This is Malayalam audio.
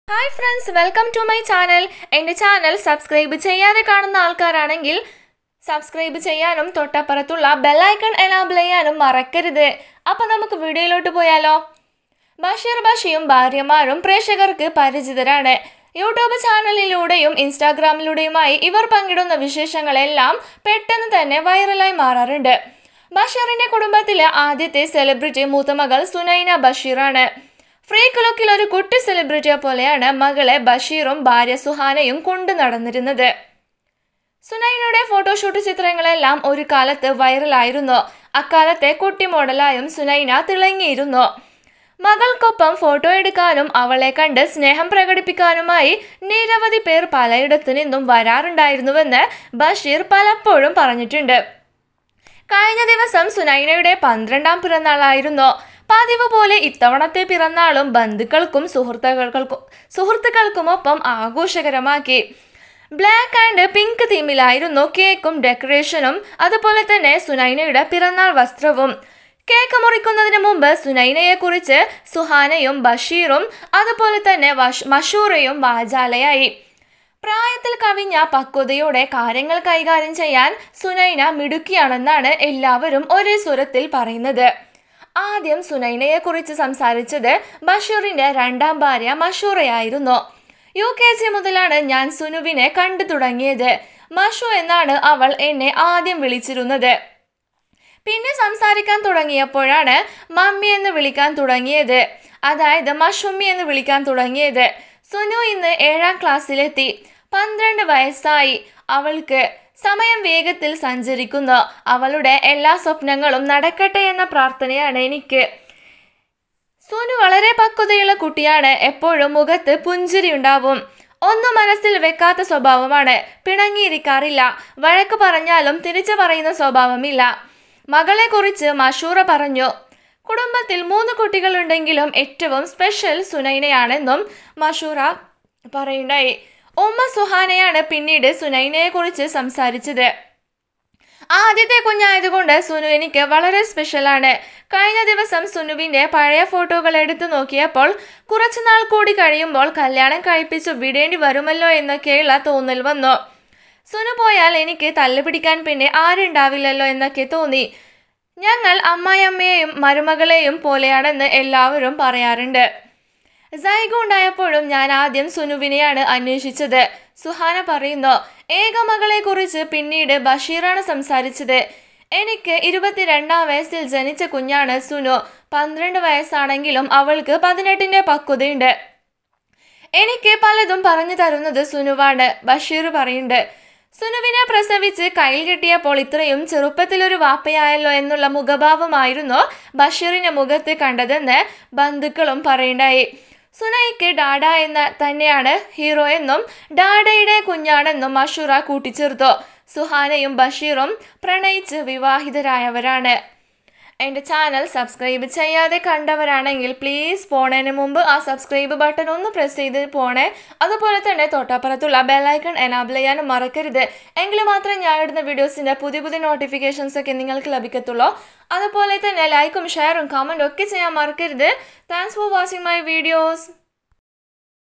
hi friends welcome to my channel എൻ്റെ ചാനൽ സബ്സ്ക്രൈബ് ചെയ്യാതെ കാണുന്ന ആൾക്കാരാണെങ്കിൽ സബ്സ്ക്രൈബ് ചെയ്യാനും തൊട്ടപ്പുറത്തുള്ള ബെല്ലൈക്കൺ എനാബിൾ ചെയ്യാനും മറക്കരുത് അപ്പം നമുക്ക് വീഡിയോയിലോട്ട് പോയാലോ ബഷീർ ബഷിയും ഭാര്യമാരും പ്രേക്ഷകർക്ക് പരിചിതരാണ് യൂട്യൂബ് ചാനലിലൂടെയും ഇൻസ്റ്റാഗ്രാമിലൂടെയുമായി ഇവർ പങ്കിടുന്ന വിശേഷങ്ങളെല്ലാം പെട്ടെന്ന് തന്നെ വൈറലായി മാറാറുണ്ട് ബഷീറിന്റെ കുടുംബത്തിലെ ആദ്യത്തെ സെലിബ്രിറ്റി മൂത്തമകൾ സുനൈന ബഷീറാണ് ഫ്രീക്ക് ലുക്കിൽ ഒരു കുട്ടി സെലിബ്രിറ്റിയെ പോലെയാണ് മകളെ ബഷീറും ഭാര്യ സുഹാനയും കൊണ്ടു നടന്നിരുന്നത് സുനൈനയുടെ ഫോട്ടോഷൂട്ട് ചിത്രങ്ങളെല്ലാം ഒരു കാലത്ത് വൈറലായിരുന്നു അക്കാലത്തെ കുട്ടി മോഡലായും സുനൈന തിളങ്ങിയിരുന്നു മകൾക്കൊപ്പം ഫോട്ടോ എടുക്കാനും അവളെ കണ്ട് സ്നേഹം പ്രകടിപ്പിക്കാനുമായി നിരവധി പേർ പലയിടത്തു നിന്നും വരാറുണ്ടായിരുന്നുവെന്ന് ബഷീർ പലപ്പോഴും പറഞ്ഞിട്ടുണ്ട് കഴിഞ്ഞ ദിവസം സുനൈനയുടെ പന്ത്രണ്ടാം പിറന്നാളായിരുന്നു പതിവ് പോലെ ഇത്തവണത്തെ പിറന്നാളും ബന്ധുക്കൾക്കും സുഹൃത്തുക്കൾക്കും സുഹൃത്തുക്കൾക്കുമൊപ്പം ആഘോഷകരമാക്കി ബ്ലാക്ക് ആൻഡ് പിങ്ക് തീമിലായിരുന്നു കേക്കും ഡെക്കറേഷനും അതുപോലെ തന്നെ സുനൈനയുടെ പിറന്നാൾ വസ്ത്രവും കേക്ക് മുറിക്കുന്നതിന് മുമ്പ് സുനൈനയെ കുറിച്ച് സുഹാനയും ബഷീറും അതുപോലെ തന്നെ മഷൂറയും വാചാലയായി പ്രായത്തിൽ കവിഞ്ഞ പക്വതയോടെ കാര്യങ്ങൾ കൈകാര്യം ചെയ്യാൻ സുനൈന മിടുക്കിയാണെന്നാണ് എല്ലാവരും ഒരേ സ്വരത്തിൽ പറയുന്നത് ആദ്യം സുനൈനയെ കുറിച്ച് സംസാരിച്ചത് ബഷീറിന്റെ രണ്ടാം ഭാര്യ മഷൂറയായിരുന്നു യു കെ ജി മുതലാണ് ഞാൻ സുനുവിനെ കണ്ടു തുടങ്ങിയത് മഷു എന്നാണ് അവൾ എന്നെ ആദ്യം വിളിച്ചിരുന്നത് പിന്നെ സംസാരിക്കാൻ തുടങ്ങിയപ്പോഴാണ് മമ്മി എന്ന് വിളിക്കാൻ തുടങ്ങിയത് അതായത് മഷുമ്മി എന്ന് വിളിക്കാൻ തുടങ്ങിയത് സുനു ഇന്ന് ഏഴാം ക്ലാസ്സിലെത്തി പന്ത്രണ്ട് വയസ്സായി അവൾക്ക് സമയം വേഗത്തിൽ സഞ്ചരിക്കുന്നു അവളുടെ എല്ലാ സ്വപ്നങ്ങളും നടക്കട്ടെ എന്ന പ്രാർത്ഥനയാണ് എനിക്ക് സുനു വളരെ പക്വതയുള്ള കുട്ടിയാണ് എപ്പോഴും മുഖത്ത് പുഞ്ചിരി ഉണ്ടാവും ഒന്നും മനസ്സിൽ വെക്കാത്ത സ്വഭാവമാണ് പിണങ്ങിയിരിക്കാറില്ല വഴക്ക് പറഞ്ഞാലും തിരിച്ചു പറയുന്ന സ്വഭാവമില്ല മകളെ കുറിച്ച് മഷൂറ പറഞ്ഞു കുടുംബത്തിൽ മൂന്ന് കുട്ടികളുണ്ടെങ്കിലും ഏറ്റവും സ്പെഷ്യൽ സുനൈനയാണെന്നും മഷൂറ പറയുണ്ടായി ഉമ്മ സുഹാനയാണ് പിന്നീട് സുനൈനയെ കുറിച്ച് സംസാരിച്ചത് ആദ്യത്തെ കുഞ്ഞായതുകൊണ്ട് സുനു എനിക്ക് വളരെ സ്പെഷ്യലാണ് കഴിഞ്ഞ ദിവസം സുനുവിന്റെ പഴയ ഫോട്ടോകൾ എടുത്തു നോക്കിയപ്പോൾ കുറച്ചുനാൾ കൂടി കഴിയുമ്പോൾ കല്യാണം കഴിപ്പിച്ചു വിടേണ്ടി വരുമല്ലോ എന്നൊക്കെയുള്ള തോന്നൽ വന്നു സുനു പോയാൽ എനിക്ക് തല്ലുപിടിക്കാൻ പിന്നെ ആരുണ്ടാവില്ലല്ലോ എന്നൊക്കെ തോന്നി ഞങ്ങൾ അമ്മായിയമ്മയെയും മരുമകളെയും പോലെയാണെന്ന് എല്ലാവരും പറയാറുണ്ട് സൈഗ ഉണ്ടായപ്പോഴും ഞാൻ ആദ്യം സുനുവിനെയാണ് അന്വേഷിച്ചത് സുഹാന പറയുന്നു ഏകമകളെ കുറിച്ച് പിന്നീട് ബഷീറാണ് സംസാരിച്ചത് എനിക്ക് ഇരുപത്തിരണ്ടാം വയസ്സിൽ ജനിച്ച കുഞ്ഞാണ് സുനു പന്ത്രണ്ട് വയസ്സാണെങ്കിലും അവൾക്ക് പതിനെട്ടിന്റെ പക്വതയുണ്ട് എനിക്ക് പലതും പറഞ്ഞു തരുന്നത് സുനുവാണ് ബഷീർ പറയുന്നുണ്ട് സുനുവിനെ പ്രസവിച്ച് കയ്യിൽ കിട്ടിയപ്പോൾ ഇത്രയും ചെറുപ്പത്തിലൊരു വാപ്പയായല്ലോ എന്നുള്ള മുഖഭാവമായിരുന്നു ബഷീറിന്റെ മുഖത്ത് കണ്ടതെന്ന് ബന്ധുക്കളും പറയുണ്ടായി സുനൈക്ക് ഡാഡ എന്ന തന്നെയാണ് ഹീറോ എന്നും ഡാഡയുടെ കുഞ്ഞാണെന്നും മഷൂറ കൂട്ടിച്ചേർത്തു സുഹാനയും ബഷീറും പ്രണയിച്ച് വിവാഹിതരായവരാണ് എൻ്റെ ചാനൽ സബ്സ്ക്രൈബ് ചെയ്യാതെ കണ്ടവരാണെങ്കിൽ പ്ലീസ് പോണതിന് മുമ്പ് ആ സബ്സ്ക്രൈബ് ബട്ടൺ ഒന്ന് പ്രസ് ചെയ്ത് പോണേ അതുപോലെ തന്നെ തൊട്ടപ്പുറത്തുള്ള ബെല്ലൈക്കൺ എനാബിൾ ചെയ്യാനും മറക്കരുത് എങ്കിൽ മാത്രമേ ഞാൻ ഇടുന്ന വീഡിയോസിൻ്റെ പുതിയ പുതിയ നോട്ടിഫിക്കേഷൻസ് ഒക്കെ നിങ്ങൾക്ക് ലഭിക്കത്തുള്ളൂ അതുപോലെ തന്നെ ലൈക്കും ഷെയറും കമൻറ്റും ഒക്കെ ചെയ്യാൻ മറക്കരുത് thanks for watching my videos